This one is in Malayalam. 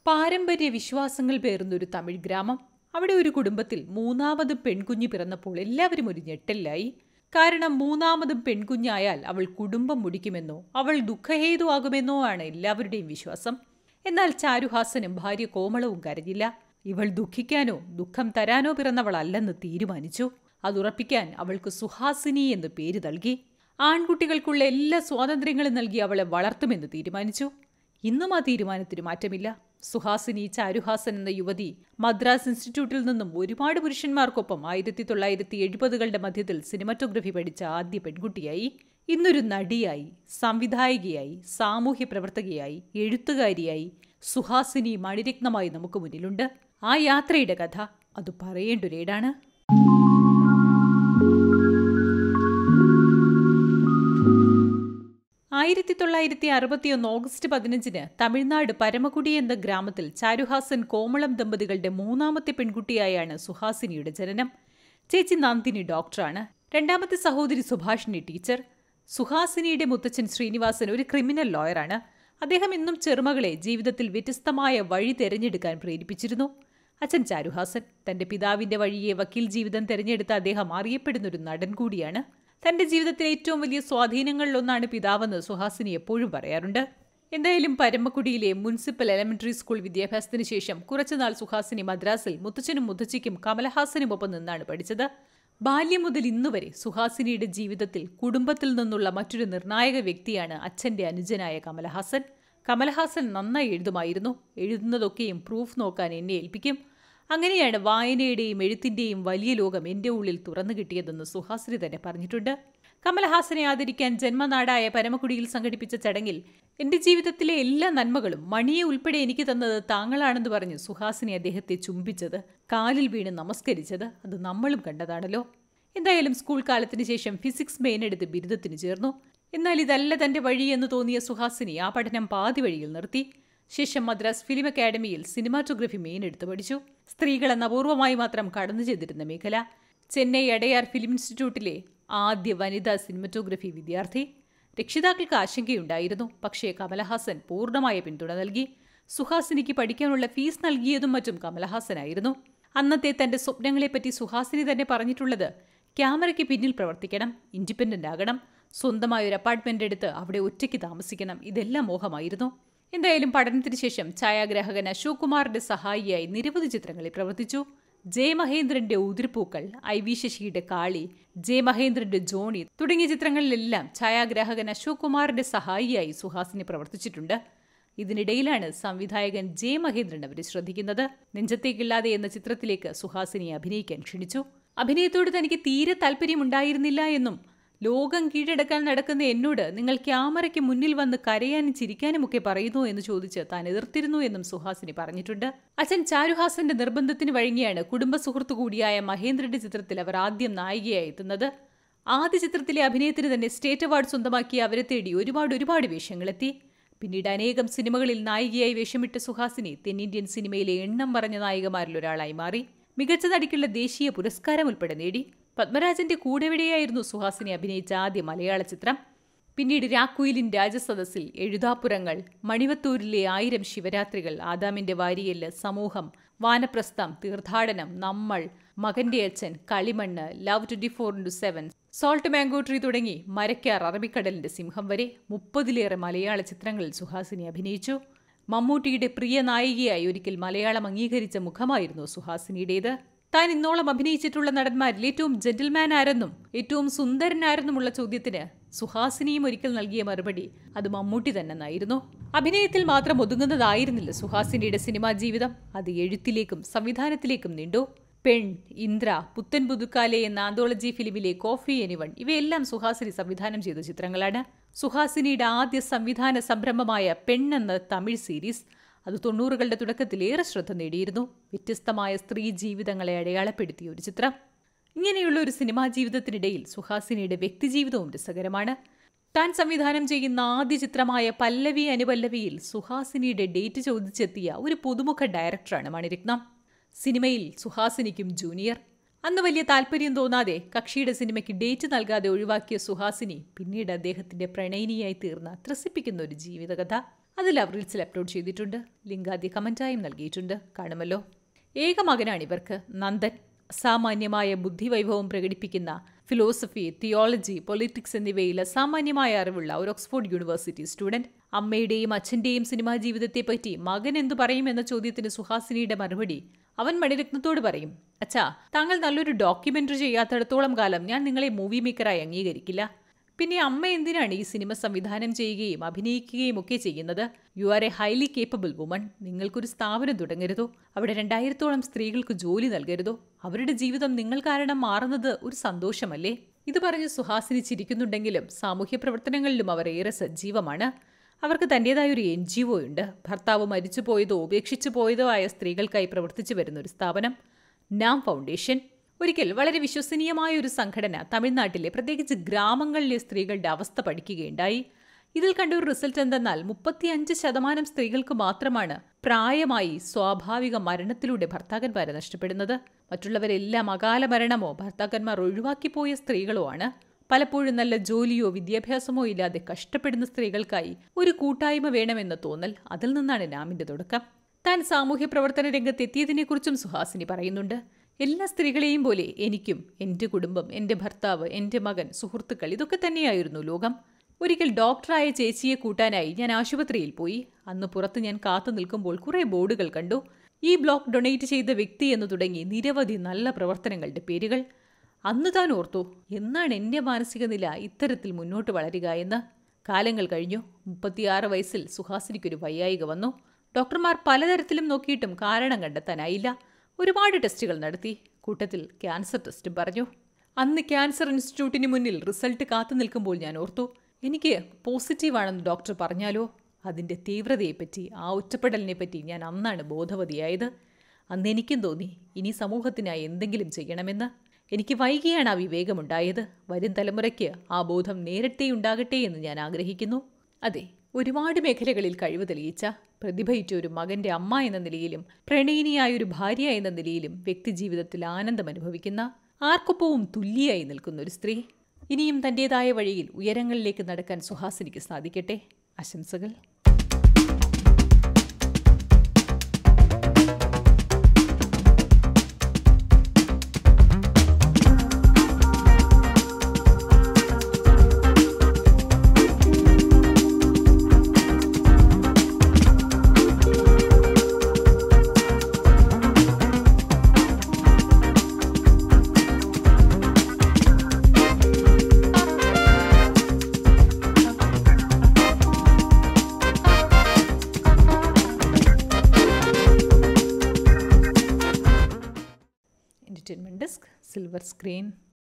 പാരമ്പര്യ വിശ്വാസങ്ങൾ പേറുന്ന ഒരു തമിഴ് ഗ്രാമം അവിടെ ഒരു കുടുംബത്തിൽ മൂന്നാമതും പെൺകുഞ്ഞ് പിറന്നപ്പോൾ എല്ലാവരും ഒരു ഞെട്ടലിലായി കാരണം മൂന്നാമതും പെൺകുഞ്ഞായാൽ അവൾ കുടുംബം മുടിക്കുമെന്നോ അവൾ ദുഃഖഹേതുവാകുമെന്നോ ആണ് എല്ലാവരുടെയും വിശ്വാസം എന്നാൽ ചാരുഹാസനും ഭാര്യ കോമളവും കരഞ്ഞില്ല ഇവൾ ദുഃഖിക്കാനോ ദുഃഖം തരാനോ പിറന്നവളല്ലെന്ന് തീരുമാനിച്ചു അതുറപ്പിക്കാൻ അവൾക്ക് സുഹാസിനി എന്ന് പേര് നൽകി ആൺകുട്ടികൾക്കുള്ള എല്ലാ സ്വാതന്ത്ര്യങ്ങളും നൽകി അവളെ വളർത്തുമെന്ന് തീരുമാനിച്ചു ഇന്നും ആ തീരുമാനത്തിന് മാറ്റമില്ല സുഹാസിനി ചാരുഹാസൻ എന്ന യുവതി മദ്രാസ് ഇൻസ്റ്റിറ്റ്യൂട്ടിൽ നിന്നും ഒരുപാട് പുരുഷന്മാർക്കൊപ്പം ആയിരത്തി തൊള്ളായിരത്തി എഴുപതുകളുടെ മധ്യത്തിൽ സിനിമാറ്റോഗ്രഫി പഠിച്ച ആദ്യ പെൺകുട്ടിയായി ഇന്നൊരു നടിയായി സംവിധായികയായി സാമൂഹ്യ പ്രവർത്തകയായി എഴുത്തുകാരിയായി സുഹാസിനി മണിരത്നമായി നമുക്ക് മുന്നിലുണ്ട് ആ യാത്രയുടെ കഥ അത് പറയേണ്ടൊരേടാണ് ആയിരത്തി തൊള്ളായിരത്തി അറുപത്തിയൊന്ന് ഓഗസ്റ്റ് പതിനഞ്ചിന് തമിഴ്നാട് പരമക്കുടി എന്ന ഗ്രാമത്തിൽ ചാരുഹാസൻ കോമളം ദമ്പതികളുടെ മൂന്നാമത്തെ പെൺകുട്ടിയായാണ് സുഹാസിനിയുടെ ജനനം ചേച്ചി നന്ദിനി ഡോക്ടറാണ് രണ്ടാമത്തെ സഹോദരി സുഭാഷിണി ടീച്ചർ സുഹാസിനിയുടെ മുത്തച്ഛൻ ശ്രീനിവാസൻ ഒരു ക്രിമിനൽ ലോയറാണ് അദ്ദേഹം ഇന്നും ചെറുമകളെ ജീവിതത്തിൽ വ്യത്യസ്തമായ വഴി തിരഞ്ഞെടുക്കാൻ പ്രേരിപ്പിച്ചിരുന്നു അച്ഛൻ ചാരുഹാസൻ തന്റെ പിതാവിന്റെ വഴിയെ വക്കീൽ ജീവിതം തിരഞ്ഞെടുത്ത അദ്ദേഹം അറിയപ്പെടുന്ന ഒരു നടൻ കൂടിയാണ് തന്റെ ജീവിതത്തിലെ ഏറ്റവും വലിയ സ്വാധീനങ്ങളിലൊന്നാണ് പിതാവെന്ന് സുഹാസിനി എപ്പോഴും പറയാറുണ്ട് എന്തായാലും പരമക്കുടിയിലെ മുനിസിപ്പൽ എലമെന്ററി സ്കൂൾ വിദ്യാഭ്യാസത്തിന് ശേഷം കുറച്ചുനാൾ സുഹാസിനി മദ്രാസിൽ മുത്തച്ഛനും മുത്തച്ഛിക്കും കമലഹാസനും ഒപ്പം നിന്നാണ് പഠിച്ചത് ബാല്യം മുതൽ ഇന്നുവരെ സുഹാസിനിയുടെ ജീവിതത്തിൽ കുടുംബത്തിൽ നിന്നുള്ള മറ്റൊരു നിർണായക വ്യക്തിയാണ് അച്ഛന്റെ അനുജനായ കമലഹാസൻ കമലഹാസൻ നന്നായി എഴുതുമായിരുന്നു എഴുതുന്നതൊക്കെയും പ്രൂഫ് നോക്കാൻ എന്നെ ഏൽപ്പിക്കും അങ്ങനെയാണ് വായനയുടെയും എഴുത്തിന്റെയും വലിയ ലോകം എന്റെ ഉള്ളിൽ തുറന്നു കിട്ടിയതെന്ന് സുഹാസിനി തന്നെ പറഞ്ഞിട്ടുണ്ട് കമലഹാസനെ ആദരിക്കാൻ ജന്മനാടായ പരമക്കുടിയിൽ സംഘടിപ്പിച്ച ചടങ്ങിൽ എന്റെ ജീവിതത്തിലെ എല്ലാ നന്മകളും മണിയെ ഉൾപ്പെടെ എനിക്ക് തന്നത് താങ്കളാണെന്ന് പറഞ്ഞ് സുഹാസിനി അദ്ദേഹത്തെ ചുംബിച്ചത് കാലിൽ വീണ് നമസ്കരിച്ചത് അത് നമ്മളും കണ്ടതാണല്ലോ എന്തായാലും സ്കൂൾ കാലത്തിന് ശേഷം ഫിസിക്സ് മെയിൻ എടുത്ത് ബിരുദത്തിന് ചേർന്നു എന്നാൽ ഇതല്ല തന്റെ വഴി എന്ന് തോന്നിയ സുഹാസിനി ആ പഠനം പാതി വഴിയിൽ നിർത്തി ശേഷം മദ്രാസ് ഫിലിം അക്കാദമിയിൽ സിനിമാറ്റോഗ്രഫി മെയിൻ എടുത്ത് പഠിച്ചു സ്ത്രീകളെന്ന അപൂർവമായി മാത്രം കടന്നു ചെയ്തിരുന്ന മേഖല ചെന്നൈ അടയാർ ഫിലിം ഇൻസ്റ്റിറ്റ്യൂട്ടിലെ ആദ്യ വനിതാ സിനിമറ്റോഗ്രഫി വിദ്യാർത്ഥി രക്ഷിതാക്കൾക്ക് ആശങ്കയുണ്ടായിരുന്നു പക്ഷേ കമലഹാസൻ പൂർണ്ണമായ പിന്തുണ നൽകി സുഹാസിനിക്ക് പഠിക്കാനുള്ള ഫീസ് നൽകിയതും മറ്റും കമലഹാസനായിരുന്നു അന്നത്തെ തന്റെ സ്വപ്നങ്ങളെപ്പറ്റി സുഹാസിനി തന്നെ പറഞ്ഞിട്ടുള്ളത് ക്യാമറയ്ക്ക് പിന്നിൽ പ്രവർത്തിക്കണം ഇൻഡിപെൻഡന്റ് ആകണം സ്വന്തമായ ഒരു അപ്പാർട്ട്മെന്റ് എടുത്ത് അവിടെ ഒറ്റയ്ക്ക് താമസിക്കണം ഇതെല്ലാം മോഹമായിരുന്നു എന്തായാലും പഠനത്തിന് ശേഷം ഛായാഗ്രാഹകൻ അശോക് കുമാറിന്റെ സഹായിയായി നിരവധി ചിത്രങ്ങളിൽ പ്രവർത്തിച്ചു ജെ മഹേന്ദ്രന്റെ ഉതിർപ്പൂക്കൾ ഐ വി ശശിയുടെ കാളി ജെ മഹേന്ദ്രന്റെ ജോണി തുടങ്ങിയ ചിത്രങ്ങളിലെല്ലാം ഛായാഗ്രാഹകൻ അശോക് കുമാറിന്റെ സഹായിയായി സുഹാസിനി പ്രവർത്തിച്ചിട്ടുണ്ട് ഇതിനിടയിലാണ് സംവിധായകൻ ജെ മഹേന്ദ്രൻ അവരെ ശ്രദ്ധിക്കുന്നത് നെഞ്ചത്തേക്കില്ലാതെ എന്ന ചിത്രത്തിലേക്ക് സുഹാസിനിയെ അഭിനയിക്കാൻ ക്ഷണിച്ചു അഭിനയത്തോട് തനിക്ക് തീരെ താല്പര്യമുണ്ടായിരുന്നില്ല എന്നും ലോകം കീഴടക്കാൻ നടക്കുന്ന എന്നോട് നിങ്ങൾ ക്യാമറയ്ക്ക് മുന്നിൽ വന്ന് കരയാനും ചിരിക്കാനും ഒക്കെ പറയുന്നു എന്ന് ചോദിച്ച് താൻ എതിർത്തിരുന്നു എന്നും സുഹാസിനി പറഞ്ഞിട്ടുണ്ട് അച്ഛൻ ചാരുഹാസന്റെ നിർബന്ധത്തിന് വഴങ്ങിയാണ് കുടുംബ സുഹൃത്തു കൂടിയായ മഹേന്ദ്രന്റെ ചിത്രത്തിൽ അവർ ആദ്യം നായികയായി എത്തുന്നത് ആദ്യ ചിത്രത്തിലെ അഭിനയത്തിന് തന്നെ സ്റ്റേറ്റ് അവാർഡ് സ്വന്തമാക്കിയ അവരെ തേടി ഒരുപാട് ഒരുപാട് വേഷങ്ങളെത്തി പിന്നീട് അനേകം സിനിമകളിൽ നായികയായി വേഷമിട്ട സുഹാസിനി തെന്നിന്ത്യൻ സിനിമയിലെ എണ്ണം പറഞ്ഞ നായികമാരിൽ ഒരാളായി മാറി മികച്ച നടിക്കുള്ള ദേശീയ പുരസ്കാരം ഉൾപ്പെടെ നേടി പത്മരാജന്റെ കൂടെവിടെയായിരുന്നു സുഹാസിനി അഭിനയിച്ച ആദ്യ മലയാള ചിത്രം പിന്നീട് രാക്കുയിലിൻ രാജസദസ്സിൽ എഴുതാപ്പുറങ്ങൾ മണിവത്തൂരിലെ ആയിരം ശിവരാത്രികൾ ആദാമിന്റെ വാരിയല് സമൂഹം വാനപ്രസ്ഥം തീർത്ഥാടനം നമ്മൾ മകന്റെ അച്ഛൻ Kalimannu love twenty four into seven salt mango tree തുടങ്ങി മരക്കാർ അറബിക്കടലിന്റെ സിംഹം വരെ മുപ്പതിലേറെ മലയാള ചിത്രങ്ങളിൽ സുഹാസിനി അഭിനയിച്ചു മമ്മൂട്ടിയുടെ പ്രിയ നായികയായി ഒരിക്കൽ മലയാളം അംഗീകരിച്ച മുഖമായിരുന്നു സുഹാസിനിയുടേത് താൻ ഇന്നോളം അഭിനയിച്ചിട്ടുള്ള നടന്മാരിൽ ഏറ്റവും ജെന്റിൽമാൻ ആരെന്നും ഏറ്റവും സുന്ദരനാരെന്നുമുള്ള ചോദ്യത്തിന് സുഹാസിനിയും ഒരിക്കൽ നൽകിയ മറുപടി അത് മമ്മൂട്ടി തന്നെന്നായിരുന്നു അഭിനയത്തിൽ മാത്രം ഒതുങ്ങുന്നതായിരുന്നില്ല സുഹാസിനിയുടെ സിനിമാ ജീവിതം അത് എഴുത്തിലേക്കും സംവിധാനത്തിലേക്കും നീണ്ടു പെൺ ഇന്ദ്ര പുത്തൻ പുതുക്കാലെ എന്ന ആന്തോളജി ഫിലിമിലെ കോഫി എനിവൺ ഇവയെല്ലാം സുഹാസിനി സംവിധാനം ചെയ്ത ചിത്രങ്ങളാണ് സുഹാസിനിയുടെ ആദ്യ സംവിധാന സംരംഭമായ പെൺ എന്ന തമിഴ് സീരീസ് അത് തൊണ്ണൂറുകളുടെ തുടക്കത്തിൽ ഏറെ ശ്രദ്ധ നേടിയിരുന്നു വ്യത്യസ്തമായ സ്ത്രീ ജീവിതങ്ങളെ അടയാളപ്പെടുത്തിയ ഒരു ചിത്രം ഇങ്ങനെയുള്ള ഒരു സിനിമാ ജീവിതത്തിനിടയിൽ സുഹാസിനിയുടെ വ്യക്തിജീവിതവും രസകരമാണ് താൻ സംവിധാനം ചെയ്യുന്ന ആദ്യ ചിത്രമായ പല്ലവി അനുപല്ലവിയിൽ സുഹാസിനിയുടെ ഡേറ്റ് ചോദിച്ചെത്തിയ ഒരു പുതുമുഖ ഡയറക്ടറാണ് മണിരത്നം സിനിമയിൽ സുഹാസിനിക്കും ജൂനിയർ അന്ന് വലിയ താല്പര്യം തോന്നാതെ കക്ഷിയുടെ സിനിമയ്ക്ക് ഡേറ്റ് നൽകാതെ ഒഴിവാക്കിയ സുഹാസിനി പിന്നീട് അദ്ദേഹത്തിന്റെ പ്രണയിനിയായി തീർന്ന ത്രസിപ്പിക്കുന്ന ഒരു ജീവിതകഥ അത് ലവ് റീൽസിൽ അപ്ലോഡ് ചെയ്തിട്ടുണ്ട് ലിങ്ക് ആദ്യ കമൻറ്റായും നൽകിയിട്ടുണ്ട് കാണുമല്ലോ ഏക മകനാണ് ഇവർക്ക് നന്ദൻ സാമാന്യമായ ബുദ്ധിവൈഭവം പ്രകടിപ്പിക്കുന്ന ഫിലോസഫി തിയോളജി പൊളിറ്റിക്സ് എന്നിവയിൽ അസാമാന്യമായ അറിവുള്ള ഒരു ഓക്സ്ഫോർഡ് യൂണിവേഴ്സിറ്റി സ്റ്റുഡന്റ് അമ്മയുടെയും അച്ഛന്റെയും സിനിമാ ജീവിതത്തെപ്പറ്റി മകൻ എന്തു പറയും എന്ന ചോദ്യത്തിന് സുഹാസിനിയുടെ മറുപടി അവൻ മണിരത്നത്തോട് പറയും അച്ഛാ താങ്കൾ നല്ലൊരു ഡോക്യുമെന്ററി ചെയ്യാത്തിടത്തോളം കാലം ഞാൻ നിങ്ങളെ മൂവി മേക്കറായി അംഗീകരിക്കില്ല പിന്നെ അമ്മ എന്തിനാണ് ഈ സിനിമ സംവിധാനം ചെയ്യുകയും അഭിനയിക്കുകയും ഒക്കെ ചെയ്യുന്നത് you are a highly capable woman നിങ്ങൾക്കൊരു സ്ഥാപനം തുടങ്ങരുതോ അവിടെ രണ്ടായിരത്തോളം സ്ത്രീകൾക്ക് ജോലി നൽകരുതോ അവരുടെ ജീവിതം നിങ്ങൾ കാരണം മാറുന്നത് ഒരു സന്തോഷമല്ലേ ഇത് പറഞ്ഞ് സുഹാസിനി ചിരിക്കുന്നുണ്ടെങ്കിലും സാമൂഹ്യ പ്രവർത്തനങ്ങളിലും അവർ ഏറെ സജീവമാണ് അവർക്ക് തൻ്റെതായ ഒരു എൻ ജി ഒ ഉണ്ട് ഭർത്താവ് മരിച്ചു പോയതോ ഉപേക്ഷിച്ചു പോയതോ ആയ സ്ത്രീകൾക്കായി പ്രവർത്തിച്ചു വരുന്ന ഒരു സ്ഥാപനം നാം ഫൗണ്ടേഷൻ ഒരിക്കൽ വളരെ വിശ്വസനീയമായ ഒരു സംഘടന തമിഴ്നാട്ടിലെ പ്രത്യേകിച്ച് ഗ്രാമങ്ങളിലെ സ്ത്രീകളുടെ അവസ്ഥ പഠിക്കുകയുണ്ടായി ഇതിൽ കണ്ട ഒരു റിസൾട്ട് എന്തെന്നാൽ മുപ്പത്തിയഞ്ച് ശതമാനം സ്ത്രീകൾക്ക് മാത്രമാണ് പ്രായമായി സ്വാഭാവിക മരണത്തിലൂടെ ഭർത്താക്കന്മാരെ നഷ്ടപ്പെടുന്നത് മറ്റുള്ളവരെല്ലാം അകാല മരണമോ ഭർത്താക്കന്മാർ ഒഴിവാക്കിപ്പോയ സ്ത്രീകളോ ആണ് പലപ്പോഴും നല്ല ജോലിയോ വിദ്യാഭ്യാസമോ ഇല്ലാതെ കഷ്ടപ്പെടുന്ന സ്ത്രീകൾക്കായി ഒരു കൂട്ടായ്മ വേണമെന്ന തോന്നൽ അതിൽ നിന്നാണ് നാമിന്റെ തുടക്കം താൻ സാമൂഹ്യ പ്രവർത്തന രംഗത്ത് എത്തിയതിനെക്കുറിച്ചും സുഹാസിനി പറയുന്നുണ്ട് എല്ലാ സ്ത്രീകളെയും പോലെ എനിക്കും എൻ്റെ കുടുംബം എൻ്റെ ഭർത്താവ് എൻ്റെ മകൻ സുഹൃത്തുക്കൾ ഇതൊക്കെ തന്നെയായിരുന്നു ലോകം ഒരിക്കൽ ഡോക്ടറായ ചേച്ചിയെ കൂട്ടാനായി ഞാൻ ആശുപത്രിയിൽ പോയി അന്ന് പുറത്ത് ഞാൻ കാത്തു നിൽക്കുമ്പോൾ കുറേ ബോർഡുകൾ കണ്ടു ഈ ബ്ലോക്ക് ഡൊണേറ്റ് ചെയ്ത വ്യക്തി എന്ന് തുടങ്ങി നിരവധി നല്ല പ്രവർത്തനങ്ങളുടെ പേരുകൾ അന്ന് താൻ ഓർത്തു എന്നാണ് എൻ്റെ മാനസിക നില ഇത്തരത്തിൽ മുന്നോട്ട് വളരുക എന്ന് കാലങ്ങൾ കഴിഞ്ഞു മുപ്പത്തിയാറ് വയസ്സിൽ സുഹാസിനിക്കൊരു വയ്യായിക വന്നു ഡോക്ടർമാർ പലതരത്തിലും നോക്കിയിട്ടും കാരണം കണ്ടെത്താനായില്ല ഒരുപാട് ടെസ്റ്റുകൾ നടത്തി കൂട്ടത്തിൽ ക്യാൻസർ ടെസ്റ്റും പറഞ്ഞു അന്ന് ക്യാൻസർ ഇൻസ്റ്റിറ്റ്യൂട്ടിന് മുന്നിൽ റിസൾട്ട് കാത്തു നിൽക്കുമ്പോൾ ഞാൻ ഓർത്തു എനിക്ക് പോസിറ്റീവാണെന്ന് ഡോക്ടർ പറഞ്ഞാലോ അതിൻ്റെ തീവ്രതയെപ്പറ്റി ആ ഒറ്റപ്പെടലിനെ പറ്റി ഞാൻ അന്നാണ് ബോധവതിയായത് അന്ന് എനിക്കും തോന്നി ഇനി സമൂഹത്തിനായി എന്തെങ്കിലും ചെയ്യണമെന്ന് എനിക്ക് വൈകിയാണ് ആ വിവേകമുണ്ടായത് വരും തലമുറയ്ക്ക് ആ ബോധം നേരത്തെ ഉണ്ടാകട്ടെ എന്ന് ഞാൻ ആഗ്രഹിക്കുന്നു അതെ ഒരുപാട് മേഖലകളിൽ കഴിവ് തെളിയിച്ച പ്രതിഭയിച്ച ഒരു മകന്റെ അമ്മ എന്ന നിലയിലും പ്രണയിനിയായ ഒരു ഭാര്യ എന്ന നിലയിലും വ്യക്തിജീവിതത്തിൽ ആനന്ദം അനുഭവിക്കുന്ന ആർക്കൊപ്പവും തുല്യായി നിൽക്കുന്ന ഒരു സ്ത്രീ ഇനിയും തൻ്റെതായ വഴിയിൽ ഉയരങ്ങളിലേക്ക് നടക്കാൻ സുഹാസിനിക്ക് സാധിക്കട്ടെ ആശംസകൾ entertainment desk silver screen